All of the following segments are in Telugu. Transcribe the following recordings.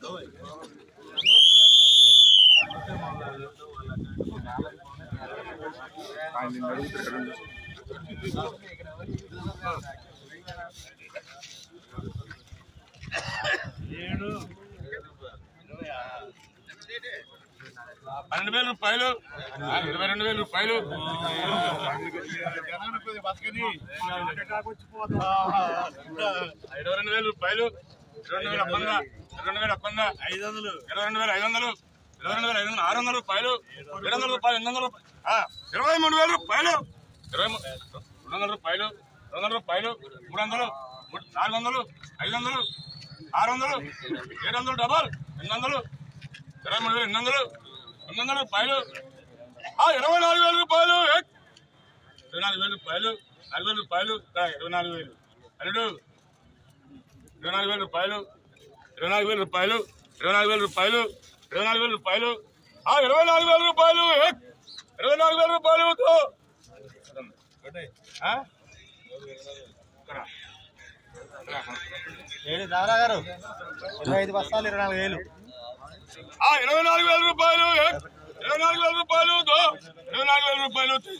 పన్నెండు వేల రూపాయలు ఇరవై రెండు వేల రూపాయలు ఇరవై రెండు వేల రూపాయలు ఇరవై రెండు వేల ఒప్పంద ఇరవై రెండు వేల ఒప్పంద ఐదు వందలు ఇరవై రెండు వేల ఐదు వందలు ఇరవై రెండు వేల ఐదు వందలు ఆరు వందల రూపాయలు ఏడు వందల రూపాయలు ఎనిమిది వందల రూపాయలు ఆ, ఇరవై మూడు వేల రూపాయలు ఇరవై మూ- రెండు వందల రూపాయలు రెండు వందల రూపాయలు మూడు వందలు మూడు- నాలుగు వందలు ఐదు వందలు ఆరు వందలు ఏడు వందలు డబల్ ఎనిమిది వందలు ఇరవై మూడు వేలు ఎనిమిది వందలు ఎనిమిది వందల రూపాయలు ఆ, ఇరవై నాలుగు వేల రూపాయలు ఏ! ఇరవై నాలుగు వేల రూపాయలు నాలుగు వేల రూపాయలు ఆ, ఇరవై నాలుగు వేలు అల్లుడు ఇరవై నాలుగు వేల రూపాయలు ఇరవై నాలుగు వేల రూపాయలు ఇరవై నాలుగు వేల రూపాయలు ఇరవై నాలుగు వేల రూపాయలు ఆ ఇరవై నాలుగు వేల రూపాయలు ఏ! ఇరవై నాలుగు వేల రూపాయలు తో. ఆ? ఇక్కడ. ఏడు దారా గారు ఇరవై ఐదు బస్తాలు ఇరవై నాలుగు వేలు ఆ ఇరవై నాలుగు వేల రూపాయలు ఏ! ఇరవై నాలుగు వేల రూపాయలు తో. ఇరవై నాలుగు వేల రూపాయలు తో.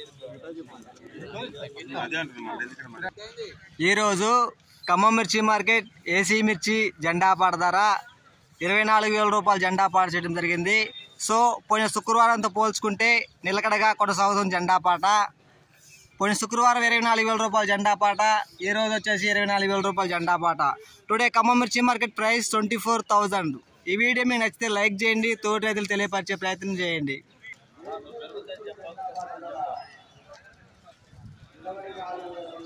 ఈరోజు ఖమ్మం మిర్చి మార్కెట్ ఏసీ మిర్చి జెండా పాట ధర ఇరవై నాలుగు వేల రూపాయలు జెండా పాట చేయడం జరిగింది సో పోయిన శుక్రవారంతో పోల్చుకుంటే నిలకడగా కొనసాగుతుంది జెండా పాట పోయిన శుక్రవారం ఇరవై నాలుగు వేల రూపాయల జెండా పాట ఈ రోజు వచ్చేసి ఇరవై నాలుగు వేల రూపాయల జెండా పాట today Khammam mirchi market price twenty four thousand ఈ వీడియో మీకు నచ్చితే లైక్ చేయండి తోటి రైతులు తెలియపరిచే ప్రయత్నం చేయండి Thank